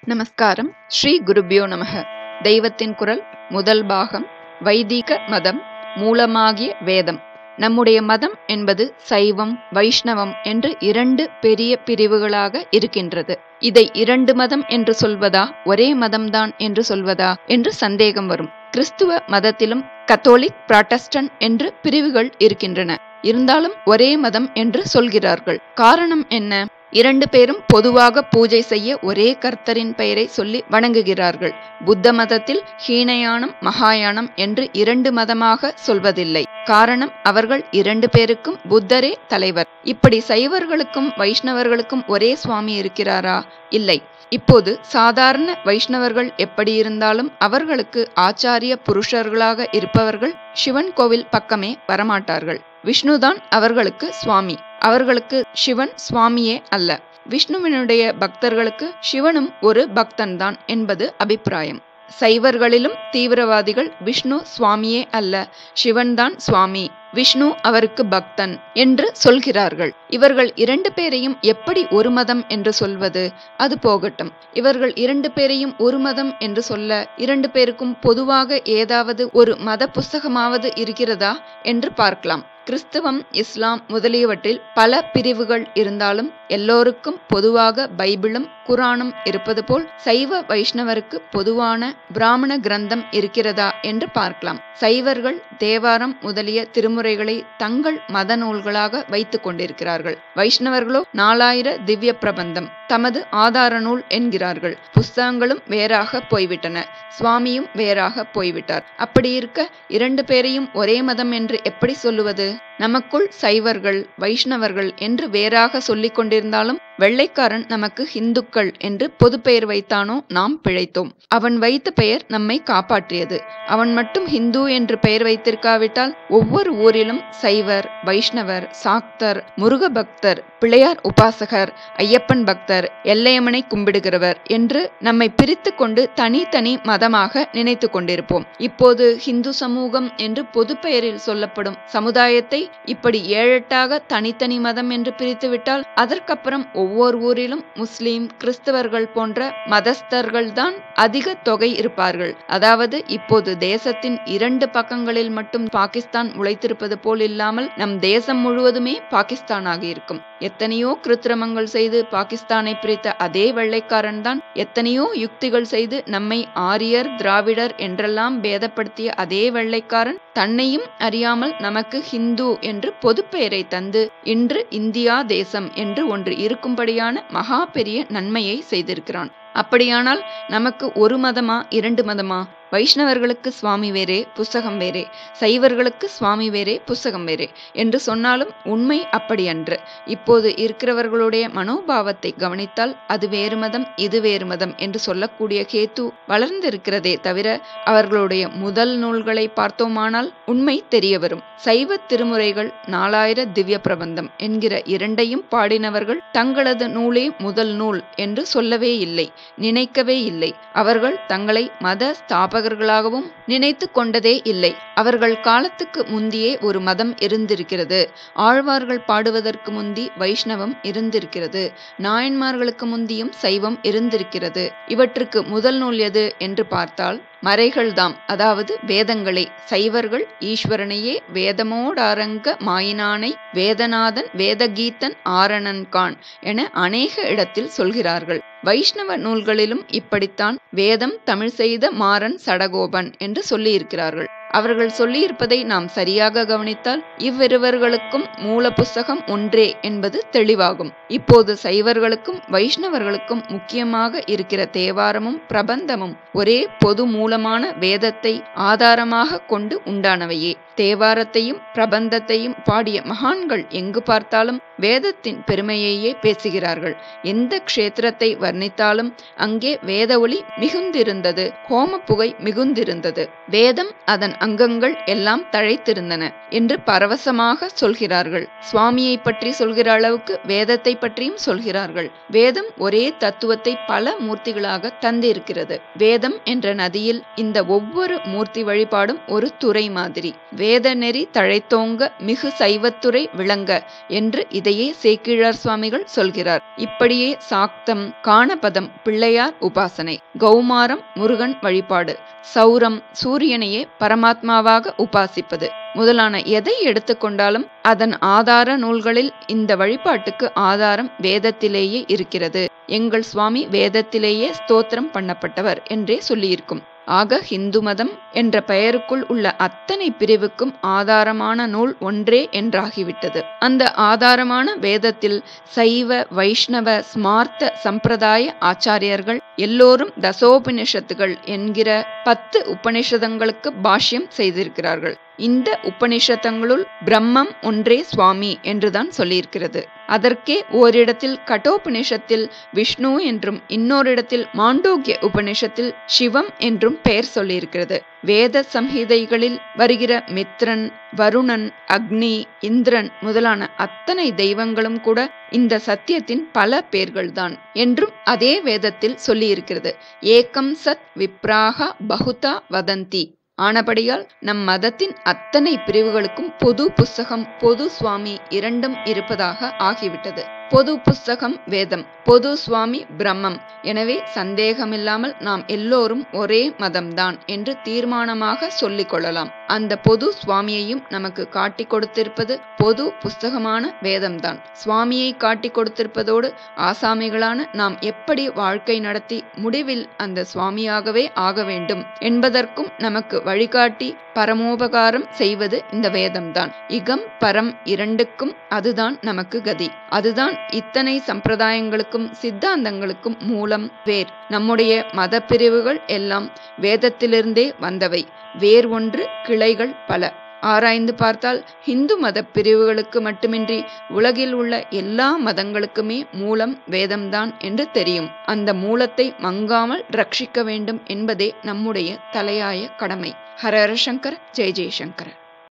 நமஸ்காரம் ஸ்ரீ குருபியோ நமக தெய்வத்தின் குரல் முதல் பாகம் வைதிக மதம் மூலமாகிய வேதம் நம்முடைய மதம் என்பது சைவம் வைஷ்ணவம் என்று இரண்டு பெரிய பிரிவுகளாக இருக்கின்றது இதை இரண்டு மதம் என்று சொல்வதா ஒரே மதம்தான் என்று சொல்வதா என்று சந்தேகம் வரும் கிறிஸ்துவ மதத்திலும் கத்தோலிக் பிராட்டஸ்டன் என்று பிரிவுகள் இருக்கின்றன இருந்தாலும் ஒரே மதம் என்று சொல்கிறார்கள் காரணம் என்ன இரண்டு பேரும் பொதுவாக பூஜை செய்ய ஒரே கர்த்தரின் பெயரை சொல்லி வணங்குகிறார்கள் புத்த மதத்தில் ஹீனயானம் மகாயானம் என்று இரண்டு மதமாக சொல்வதில்லை காரணம் அவர்கள் இரண்டு பேருக்கும் புத்தரே தலைவர் இப்படி சைவர்களுக்கும் வைஷ்ணவர்களுக்கும் ஒரே சுவாமி இருக்கிறாரா இல்லை இப்போது சாதாரண வைஷ்ணவர்கள் எப்படி இருந்தாலும் அவர்களுக்கு ஆச்சாரிய புருஷர்களாக இருப்பவர்கள் சிவன் கோவில் பக்கமே வரமாட்டார்கள் விஷ்ணுதான் அவர்களுக்கு சுவாமி அவர்களுக்கு சிவன் சுவாமியே அல்ல விஷ்ணுவினுடைய பக்தர்களுக்கு சிவனும் ஒரு பக்தன்தான் என்பது அபிப்பிராயம் சைவர்களிலும் தீவிரவாதிகள் விஷ்ணு சுவாமியே அல்ல சிவன்தான் சுவாமி விஷ்ணு அவருக்கு பக்தன் என்று சொல்கிறார்கள் இவர்கள் இரண்டு பேரையும் எப்படி ஒரு மதம் என்று சொல்வது அது போகட்டும் இவர்கள் இரண்டு பேரையும் ஒரு மதம் என்று சொல்ல இரண்டு பேருக்கும் பொதுவாக ஏதாவது ஒரு மத புஸ்தகமாவது இருக்கிறதா என்று பார்க்கலாம் கிறிஸ்தவம் இஸ்லாம் முதலியவற்றில் பல பிரிவுகள் இருந்தாலும் எல்லோருக்கும் பொதுவாக பைபிளும் குரானும் இருப்பது போல் சைவ வைஷ்ணவருக்கு பொதுவான பிராமண கிரந்தம் இருக்கிறதா என்று பார்க்கலாம் சைவர்கள் தேவாரம் முதலிய திருமுறைகளை தங்கள் மத நூல்களாக வைத்துக் கொண்டிருக்கிறார்கள் வைஷ்ணவர்களோ நாலாயிர திவ்ய பிரபந்தம் தமது ஆதார நூல் என்கிறார்கள் புஸ்தகங்களும் வேறாக போய்விட்டன சுவாமியும் வேறாக போய்விட்டார் அப்படி இருக்க இரண்டு பேரையும் ஒரே மதம் என்று எப்படி சொல்லுவது நமக்குள் சைவர்கள் வைஷ்ணவர்கள் என்று வேறாக சொல்லிக் கொண்டிருந்தாலும் வெள்ளைக்காரன் நமக்கு ஹிந்துக்கள் என்று பொது பெயர் வைத்தானோ நாம் பிழைத்தோம் அவன் வைத்த பெயர் நம்மை காப்பாற்றியது அவன் மட்டும் ஹிந்து என்று பெயர் வைத்திருக்காவிட்டால் ஒவ்வொரு ஊரிலும் சைவர் வைஷ்ணவர் சாக்தர் முருக பக்தர் பிள்ளையார் உபாசகர் ஐயப்பன் பக்தர் எல்லையம்மனை கும்பிடுகிறவர் என்று நம்மை பிரித்து கொண்டு தனித்தனி மதமாக நினைத்து கொண்டிருப்போம் இப்போது ஹிந்து சமூகம் என்று பொது பெயரில் சொல்லப்படும் சமுதாயத்தை இப்படி ஏழெட்டாக தனித்தனி மதம் என்று பிரித்துவிட்டால் அதற்கப்புறம் ஒவ்வொரு ஊரிலும் முஸ்லிம் கிறிஸ்தவர்கள் போன்ற மதஸ்தர்கள் தான் அதிக தொகை இருப்பார்கள் அதாவது இப்போது தேசத்தின் இரண்டு பக்கங்களில் மட்டும் பாகிஸ்தான் உழைத்திருப்பது போல் இல்லாமல் நம் தேசம் முழுவதுமே பாகிஸ்தானாக இருக்கும் எத்தனையோ கிருத்திரமங்கள் செய்து பாகிஸ்தானை பிரித்த அதே வெள்ளைக்காரன் தான் எத்தனையோ யுக்திகள் செய்து நம்மை ஆரியர் திராவிடர் என்றெல்லாம் பேதப்படுத்திய அதே வெள்ளைக்காரன் தன்னையும் அறியாமல் நமக்கு ஹிந்து என்று பொது பெயரை தந்து இன்று இந்தியா தேசம் என்று ஒன்று இருக்கும்படியான மகா பெரிய நன்மையை செய்திருக்கிறான் அப்படியானால் நமக்கு ஒரு மதமா இரண்டு மதமா வைஷ்ணவர்களுக்கு சுவாமி வேறே புஸ்தகம் வேறே சைவர்களுக்கு சுவாமி வேறே புஸ்தகம் வேறே என்று சொன்னாலும் உண்மை அப்படி அன்று இப்போது இருக்கிறவர்களுடைய மனோபாவத்தை கவனித்தால் அது வேறு மதம் இது வேறு மதம் என்று சொல்லக்கூடிய கேத்து வளர்ந்திருக்கிறதே தவிர அவர்களுடைய முதல் நூல்களை பார்த்தோமானால் உண்மை தெரிய வரும் சைவ திருமுறைகள் நாலாயிர திவ்ய பிரபந்தம் என்கிற இரண்டையும் பாடினவர்கள் தங்களது நூலே முதல் நூல் என்று சொல்லவே இல்லை நினைக்கவே இல்லை அவர்கள் தங்களை மத ஸ்தாப ஸ்தாபகர்களாகவும் நினைத்து கொண்டதே இல்லை அவர்கள் காலத்துக்கு முந்தியே ஒரு மதம் இருந்திருக்கிறது ஆழ்வார்கள் பாடுவதற்கு முந்தி வைஷ்ணவம் இருந்திருக்கிறது நாயன்மார்களுக்கு முந்தியும் சைவம் இருந்திருக்கிறது இவற்றுக்கு முதல் நூல் எது என்று பார்த்தால் மறைகள்தாம் அதாவது வேதங்களே சைவர்கள் ஈஸ்வரனையே வேதமோடாரங்க மாயினானை வேதநாதன் வேதகீதன் ஆரணன்கான் என அநேக இடத்தில் சொல்கிறார்கள் வைஷ்ணவ நூல்களிலும் இப்படித்தான் வேதம் தமிழ் செய்த மாறன் சடகோபன் என்று சொல்லியிருக்கிறார்கள் அவர்கள் சொல்லியிருப்பதை நாம் சரியாக கவனித்தால் இவ்விருவர்களுக்கும் மூல புஸ்தகம் ஒன்றே என்பது தெளிவாகும் இப்போது சைவர்களுக்கும் வைஷ்ணவர்களுக்கும் முக்கியமாக இருக்கிற தேவாரமும் பிரபந்தமும் ஒரே பொது மூலமான வேதத்தை ஆதாரமாக கொண்டு உண்டானவையே தேவாரத்தையும் பிரபந்தத்தையும் பாடிய மகான்கள் எங்கு பார்த்தாலும் வேதத்தின் பெருமையையே பேசுகிறார்கள் எந்த க்ஷேத்திரத்தை வர்ணித்தாலும் அங்கே வேத ஒளி மிகுந்திருந்தது ஹோம புகை மிகுந்திருந்தது வேதம் அதன் அங்கங்கள் எல்லாம் தழைத்திருந்தன என்று பரவசமாக சொல்கிறார்கள் சுவாமியை பற்றி சொல்கிற அளவுக்கு வேதத்தை பற்றியும் சொல்கிறார்கள் வேதம் ஒரே தத்துவத்தை பல மூர்த்திகளாக தந்திருக்கிறது வேதம் என்ற நதியில் இந்த ஒவ்வொரு மூர்த்தி வழிபாடும் ஒரு துறை மாதிரி வேத நெறி தழைத்தோங்க மிகு சைவத்துறை விளங்க என்று இதையே சேக்கிழார் சுவாமிகள் சொல்கிறார் இப்படியே சாக்தம் காணபதம் பிள்ளையார் உபாசனை கௌமாரம் முருகன் வழிபாடு சௌரம் சூரியனையே பரமாத்மாவாக உபாசிப்பது முதலான எதை எடுத்துக்கொண்டாலும் அதன் ஆதார நூல்களில் இந்த வழிபாட்டுக்கு ஆதாரம் வேதத்திலேயே இருக்கிறது எங்கள் சுவாமி வேதத்திலேயே ஸ்தோத்திரம் பண்ணப்பட்டவர் என்றே சொல்லியிருக்கும் ஆக ஹிந்து மதம் என்ற பெயருக்குள் உள்ள அத்தனை பிரிவுக்கும் ஆதாரமான நூல் ஒன்றே என்றாகிவிட்டது அந்த ஆதாரமான வேதத்தில் சைவ வைஷ்ணவ ஸ்மார்த்த சம்பிரதாய ஆச்சாரியர்கள் எல்லோரும் தசோபனிஷத்துகள் என்கிற பத்து உபனிஷதங்களுக்கு பாஷ்யம் செய்திருக்கிறார்கள் இந்த உபனிஷத்தங்களுள் பிரம்மம் ஒன்றே சுவாமி என்றுதான் சொல்லியிருக்கிறது அதற்கே ஓரிடத்தில் கட்டோபனிஷத்தில் விஷ்ணு என்றும் இன்னொரிடத்தில் மாண்டோக்கிய உபனிஷத்தில் சிவம் என்றும் பெயர் சொல்லியிருக்கிறது வேத சம்ஹிதைகளில் வருகிற மித்ரன் வருணன் அக்னி இந்திரன் முதலான அத்தனை தெய்வங்களும் கூட இந்த சத்தியத்தின் பல பேர்கள்தான் என்றும் அதே வேதத்தில் சொல்லியிருக்கிறது ஏகம் சத் விப்ராக பகுதா வதந்தி ஆனபடியால் நம் மதத்தின் அத்தனை பிரிவுகளுக்கும் பொது புஸ்தகம் பொது சுவாமி இரண்டும் இருப்பதாக ஆகிவிட்டது பொது புஸ்தகம் வேதம் பொது சுவாமி பிரம்மம் எனவே சந்தேகமில்லாமல் நாம் எல்லோரும் ஒரே மதம்தான் என்று தீர்மானமாக சொல்லிக் கொள்ளலாம் அந்த பொது சுவாமியையும் நமக்கு காட்டி கொடுத்திருப்பது பொது புஸ்தகமான வேதம்தான் சுவாமியை காட்டி கொடுத்திருப்பதோடு ஆசாமிகளான நாம் எப்படி வாழ்க்கை நடத்தி முடிவில் அந்த சுவாமியாகவே ஆக வேண்டும் என்பதற்கும் நமக்கு வழிகாட்டி பரமோபகாரம் செய்வது இந்த வேதம்தான் இகம் பரம் இரண்டுக்கும் அதுதான் நமக்கு கதி அதுதான் இத்தனை சம்பிரதாயங்களுக்கும் சித்தாந்தங்களுக்கும் மூலம் வேர் நம்முடைய மத பிரிவுகள் எல்லாம் வேதத்திலிருந்தே வந்தவை வேர் ஒன்று கிளைகள் பல ஆராய்ந்து பார்த்தால் ஹிந்து மத பிரிவுகளுக்கு மட்டுமின்றி உலகில் உள்ள எல்லா மதங்களுக்குமே மூலம் வேதம்தான் என்று தெரியும் அந்த மூலத்தை மங்காமல் ரட்சிக்க வேண்டும் என்பதே நம்முடைய தலையாய கடமை ஹரஹர சங்கர ஜெய ஜெயசங்கர